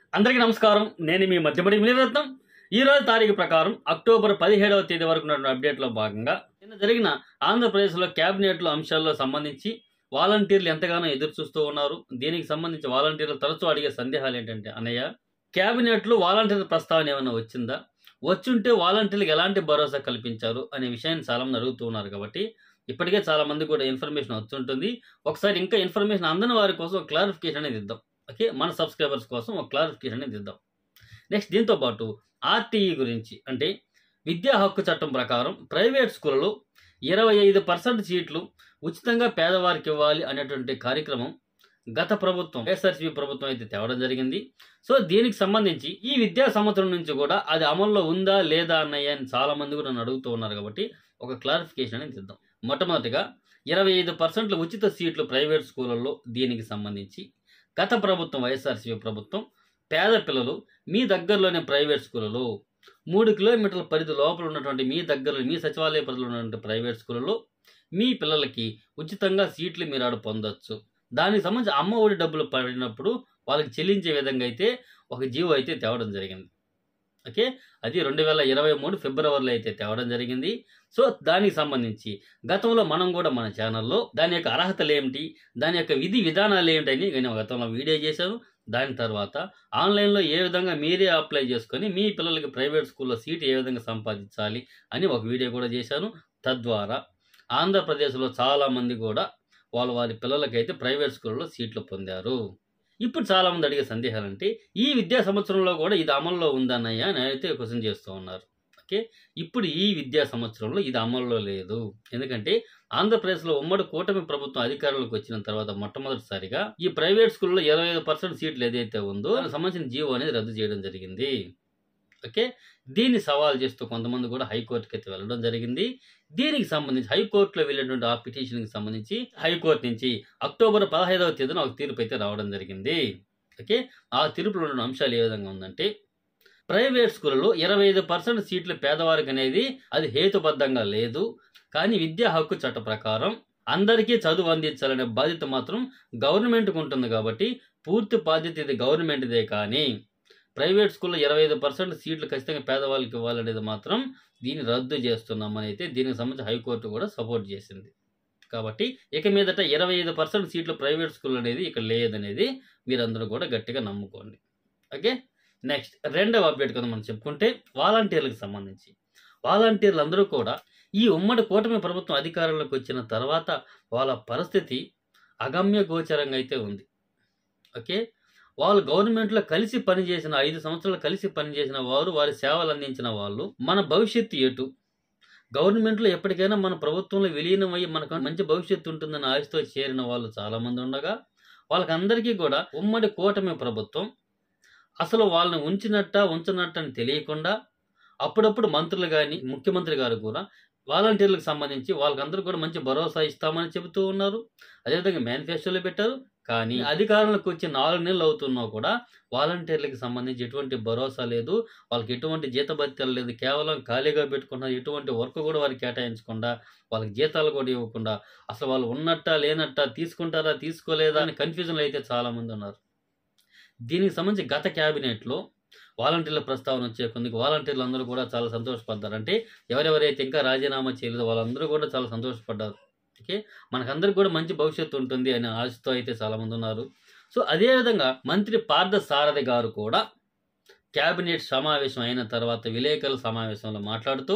అందరికీ నమస్కారం నేను మీ మధ్యపడి మిలిరత్నం ఈ రోజు తారీఖు ప్రకారం అక్టోబర్ పదిహేడవ తేదీ వరకు ఉన్న అప్డేట్లో భాగంగా నిన్న జరిగిన ఆంధ్రప్రదేశ్లో క్యాబినెట్లో అంశాల్లో సంబంధించి వాలంటీర్లు ఎంతగానో ఎదురు చూస్తూ ఉన్నారు దీనికి సంబంధించి వాలంటీర్లు తరచూ అడిగే సందేహాలు ఏంటంటే అన్నయ్య క్యాబినెట్లో వాలంటీర్ల ప్రస్తావన ఏమైనా వచ్చిందా వచ్చుంటే వాలంటీర్లకు ఎలాంటి భరోసా కల్పించారు అనే విషయాన్ని చాలా మంది అడుగుతూ ఉన్నారు కాబట్టి ఇప్పటికే చాలా మంది కూడా ఇన్ఫర్మేషన్ వచ్చుంటుంది ఒకసారి ఇంకా ఇన్ఫర్మేషన్ అందని వారి కోసం క్లారిఫికేషన్ అనేది ఇద్దాం ఓకే మన సబ్స్క్రైబర్స్ కోసం ఒక క్లారిఫికేషన్ అనేది ఇద్దాం నెక్స్ట్ దీంతో పాటు ఆర్టీఈ గురించి అంటే విద్యా హక్కు చట్టం ప్రకారం ప్రైవేట్ స్కూళ్ళలో ఇరవై ఐదు పర్సెంట్ సీట్లు ఉచితంగా పేదవారికి ఇవ్వాలి అనేటువంటి కార్యక్రమం గత ప్రభుత్వం ఎస్ఆర్సీపీ ప్రభుత్వం అయితే తేవడం జరిగింది సో దీనికి సంబంధించి ఈ విద్యా సంవత్సరం నుంచి కూడా అది అమల్లో ఉందా లేదా అన్నయ్య అని చాలా మంది కూడా నన్ను అడుగుతూ ఉన్నారు కాబట్టి ఒక క్లారిఫికేషన్ అనేది ఇద్దాం మొట్టమొదటిగా ఇరవై ఐదు పర్సెంట్ల ఉచిత సీట్లు ప్రైవేట్ స్కూళ్ళల్లో దీనికి సంబంధించి గత ప్రభుత్వం వైఎస్ఆర్సీపీ ప్రభుత్వం పేద పిల్లలు మీ దగ్గరలోని ప్రైవేట్ స్కూళ్ళలో మూడు కిలోమీటర్ల పరిధి లోపల ఉన్నటువంటి మీ దగ్గరలో మీ సచివాలయ పరిధిలో ఉన్నటువంటి ప్రైవేట్ స్కూళ్ళలో మీ పిల్లలకి ఉచితంగా సీట్లు మీరు ఆడ పొందొచ్చు దానికి సంబంధించి అమ్మ ఒడి డబ్బులు పడినప్పుడు వాళ్ళకి చెల్లించే విధంగా అయితే ఒక జీవో అయితే తేవడం జరిగింది ఓకే అది రెండు వేల ఇరవై మూడు ఫిబ్రవరిలో అయితే తేవడం జరిగింది సో దానికి సంబంధించి గతంలో మనం కూడా మన ఛానల్లో దాని యొక్క అర్హతలు ఏమిటి దాని యొక్క విధి విధానాలు ఏమిటని నేను గతంలో వీడియో చేశాను దాని తర్వాత ఆన్లైన్లో ఏ విధంగా మీరే అప్లై చేసుకొని మీ పిల్లలకి ప్రైవేట్ స్కూల్లో సీట్ ఏ విధంగా సంపాదించాలి అని ఒక వీడియో కూడా చేశాను తద్వారా ఆంధ్రప్రదేశ్లో చాలామంది కూడా వాళ్ళ వారి పిల్లలకైతే ప్రైవేట్ స్కూల్లో సీట్లు పొందారు ఇప్పుడు చాలామంది అడిగే సందేహాలు అంటే ఈ విద్యా సంవత్సరంలో కూడా ఇది అమల్లో ఉందన్నయ్య అని అయితే క్వశ్చన్ చేస్తూ ఉన్నారు ఓకే ఇప్పుడు ఈ విద్యా సంవత్సరంలో ఇది అమల్లో లేదు ఎందుకంటే ఆంధ్రప్రదేశ్లో ఉమ్మడి కూటమి ప్రభుత్వం అధికారంలోకి వచ్చిన తర్వాత మొట్టమొదటిసారిగా ఈ ప్రైవేట్ స్కూల్లో ఇరవై ఐదు పర్సెంట్ సీట్లు ఏదైతే ఉందో దానికి సంబంధించిన జీవో అనేది రద్దు చేయడం జరిగింది ఓకే దీన్ని సవాల్ చేస్తూ కొంతమంది కూడా హైకోర్టుకి అయితే వెళ్ళడం జరిగింది దీనికి సంబంధించి హైకోర్టులో వెళ్ళినటువంటి ఆ పిటిషన్కి సంబంధించి హైకోర్టు నుంచి అక్టోబర్ పదహైదవ తేదీన ఒక తీర్పు అయితే రావడం జరిగింది ఓకే ఆ తీర్పులో ఉన్న అంశాలు ఏ విధంగా ఉందంటే ప్రైవేట్ స్కూళ్ళలో ఇరవై ఐదు పర్సెంట్ సీట్లు పేదవారికి అనేది అది హేతుబద్ధంగా లేదు కానీ విద్యా హక్కు చట్ట ప్రకారం అందరికీ చదువు అందించాలనే బాధ్యత మాత్రం గవర్నమెంట్కి ఉంటుంది కాబట్టి పూర్తి బాధ్యత ఇది గవర్నమెంట్దే కానీ ప్రైవేట్ స్కూల్లో ఇరవై ఐదు పర్సెంట్ సీట్లు ఖచ్చితంగా పేదవాళ్ళకి ఇవ్వాలనేది మాత్రం దీన్ని రద్దు చేస్తున్నామని అయితే దీనికి సంబంధించి హైకోర్టు కూడా సపోర్ట్ చేసింది కాబట్టి ఇక మీదట ఇరవై ఐదు పర్సెంట్ సీట్లు ప్రైవేట్ స్కూల్ అనేది ఇక్కడ లేదనేది మీరందరూ కూడా గట్టిగా నమ్ముకోండి ఓకే నెక్స్ట్ రెండవ అప్డేట్ కదా మనం చెప్పుకుంటే వాలంటీర్లకు సంబంధించి వాలంటీర్లు అందరూ కూడా ఈ ఉమ్మడి కూటమి ప్రభుత్వం అధికారంలోకి వచ్చిన తర్వాత వాళ్ళ పరిస్థితి అగమ్య గోచరంగా అయితే ఉంది ఓకే వాళ్ళు గవర్నమెంట్లో కలిసి పనిచేసిన ఐదు సంవత్సరాలు కలిసి పనిచేసిన వారు వారి సేవలు అందించిన వాళ్ళు మన భవిష్యత్తు ఎటు గవర్నమెంట్లో ఎప్పటికైనా మన ప్రభుత్వంలో విలీనం అయ్యి మనకు మంచి భవిష్యత్తు ఉంటుందని ఆశతో చేరిన వాళ్ళు చాలామంది ఉండగా వాళ్ళకందరికీ కూడా ఉమ్మడి కూటమి ప్రభుత్వం అసలు వాళ్ళని ఉంచినట్ట ఉంచనట్ట అని తెలియకుండా అప్పుడప్పుడు మంత్రులు కానీ ముఖ్యమంత్రి గారు కూడా వాలంటీర్లకు సంబంధించి వాళ్ళకందరూ కూడా మంచి భరోసా ఇస్తామని చెబుతూ ఉన్నారు అదేవిధంగా మేనిఫెస్టోలో పెట్టారు కానీ అధికారంలోకి వచ్చి నాలుగు నెలలు అవుతున్నా కూడా వాలంటీర్లకు సంబంధించి ఎటువంటి భరోసా లేదు వాళ్ళకి ఎటువంటి జీతభత్యాలు లేదు కేవలం ఖాళీగా పెట్టుకున్న ఎటువంటి వర్క్ కూడా వారికి కేటాయించకుండా వాళ్ళకి జీతాలు కూడా ఇవ్వకుండా అసలు వాళ్ళు ఉన్నట్ట లేనట్ట తీసుకుంటారా తీసుకోలేదా అని కన్ఫ్యూజన్లో అయితే చాలామంది ఉన్నారు దీనికి సంబంధించి గత క్యాబినెట్లో వాలంటీర్ల ప్రస్తావన వచ్చే కొందికి వాలంటీర్లు అందరూ కూడా చాలా సంతోషపడ్డారు అంటే ఎవరెవరైతే ఇంకా రాజీనామా చేయలేదో వాళ్ళందరూ కూడా చాలా సంతోషపడ్డారు ఓకే మనకందరికి కూడా మంచి భవిష్యత్తు ఉంటుంది అనే ఆశతో అయితే చాలామంది ఉన్నారు సో అదేవిధంగా మంత్రి పార్థ సారథి గారు కూడా క్యాబినెట్ సమావేశం అయిన తర్వాత విలేకరుల సమావేశంలో మాట్లాడుతూ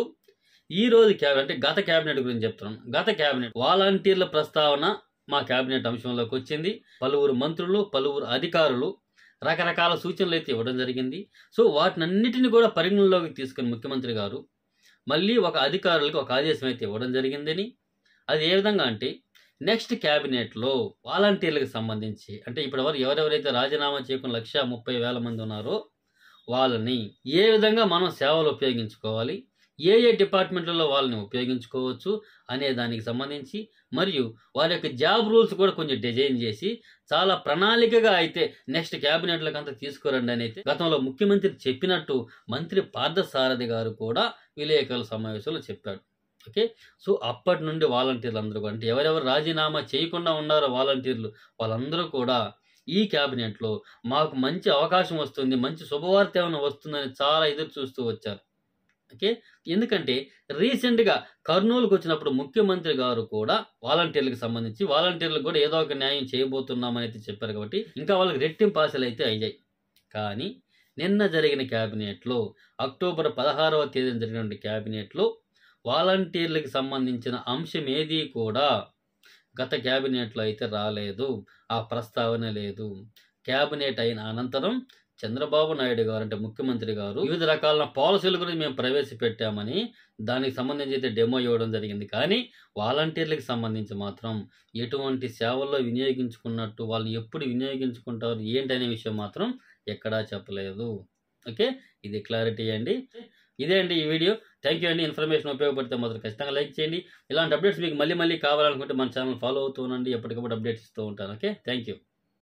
ఈ రోజు క్యాబినెట్ అంటే గత క్యాబినెట్ గురించి చెప్తున్నాను గత క్యాబినెట్ వాలంటీర్ల ప్రస్తావన మా క్యాబినెట్ అంశంలోకి వచ్చింది పలువురు మంత్రులు పలువురు అధికారులు రకరకాల సూచనలు అయితే ఇవ్వడం జరిగింది సో వాటినన్నిటిని కూడా పరిగణలోకి తీసుకుని ముఖ్యమంత్రి గారు మళ్ళీ ఒక అధికారులకు ఒక ఆదేశం అయితే ఇవ్వడం జరిగిందని అది ఏ విధంగా అంటే నెక్స్ట్ క్యాబినెట్లో వాలంటీర్లకు సంబంధించి అంటే ఇప్పటివరకు ఎవరెవరైతే రాజీనామా చేయకుండా లక్ష ముప్పై వేల మంది ఉన్నారో వాళ్ళని ఏ విధంగా మనం సేవలు ఉపయోగించుకోవాలి ఏ ఏ డిపార్ట్మెంట్లలో వాళ్ళని ఉపయోగించుకోవచ్చు అనే దానికి సంబంధించి మరియు వారి యొక్క జాబ్ రూల్స్ కూడా కొంచెం డిజైన్ చేసి చాలా ప్రణాళికగా అయితే నెక్స్ట్ క్యాబినెట్లకు అంతా తీసుకురండి అని అయితే గతంలో ముఖ్యమంత్రి చెప్పినట్టు మంత్రి పార్థసారథి గారు కూడా విలేకరుల సమావేశంలో చెప్పాడు ఓకే సో అప్పటి నుండి వాలంటీర్లు అందరూ కూడా అంటే ఎవరెవరు రాజీనామా చేయకుండా ఉన్నారో వాలంటీర్లు వాళ్ళందరూ కూడా ఈ క్యాబినెట్లో మాకు మంచి అవకాశం వస్తుంది మంచి శుభవార్త ఏమైనా వస్తుందని చాలా ఎదురు చూస్తూ వచ్చారు ఓకే ఎందుకంటే రీసెంట్గా కర్నూలుకు వచ్చినప్పుడు ముఖ్యమంత్రి గారు కూడా వాలంటీర్లకు సంబంధించి వాలంటీర్లకు కూడా ఏదో ఒక న్యాయం చేయబోతున్నామని అయితే చెప్పారు కాబట్టి ఇంకా వాళ్ళకి రెట్టింపు ఆశలు అయితే అయ్యాయి కానీ నిన్న జరిగిన క్యాబినెట్లో అక్టోబర్ పదహారవ తేదీన జరిగిన క్యాబినెట్లో వాలంటీర్లకు సంబంధించిన అంశం ఏది కూడా గత క్యాబినెట్లో అయితే రాలేదు ఆ ప్రస్తావన లేదు క్యాబినెట్ అయిన అనంతరం చంద్రబాబు నాయుడు గారు అంటే ముఖ్యమంత్రి గారు వివిధ రకాల పాలసీలు గురించి మేము ప్రవేశపెట్టామని దానికి సంబంధించి అయితే డెమో ఇవ్వడం జరిగింది కానీ వాలంటీర్లకు సంబంధించి మాత్రం ఎటువంటి సేవల్లో వినియోగించుకున్నట్టు వాళ్ళు ఎప్పుడు వినియోగించుకుంటారు ఏంటి అనే విషయం మాత్రం ఎక్కడా చెప్పలేదు ఓకే ఇది క్లారిటీ అండి ఇదే అండి ఈ వీడియో థ్యాంక్ యూ అండి ఇన్ఫర్మేషన్ ఉపయోగపడితే మాత్రం ఖచ్చితంగా లైక్ చేయండి ఇలాంటి అప్డేట్స్ మీకు మళ్ళీ మళ్ళీ కావాలనుకుంటే మన ఛానల్ ఫాలో అవుతూ ఉండండి ఎప్పటికప్పుడు అప్డేట్స్ ఇస్తూ ఉంటాను ఓకే థ్యాంక్ యూ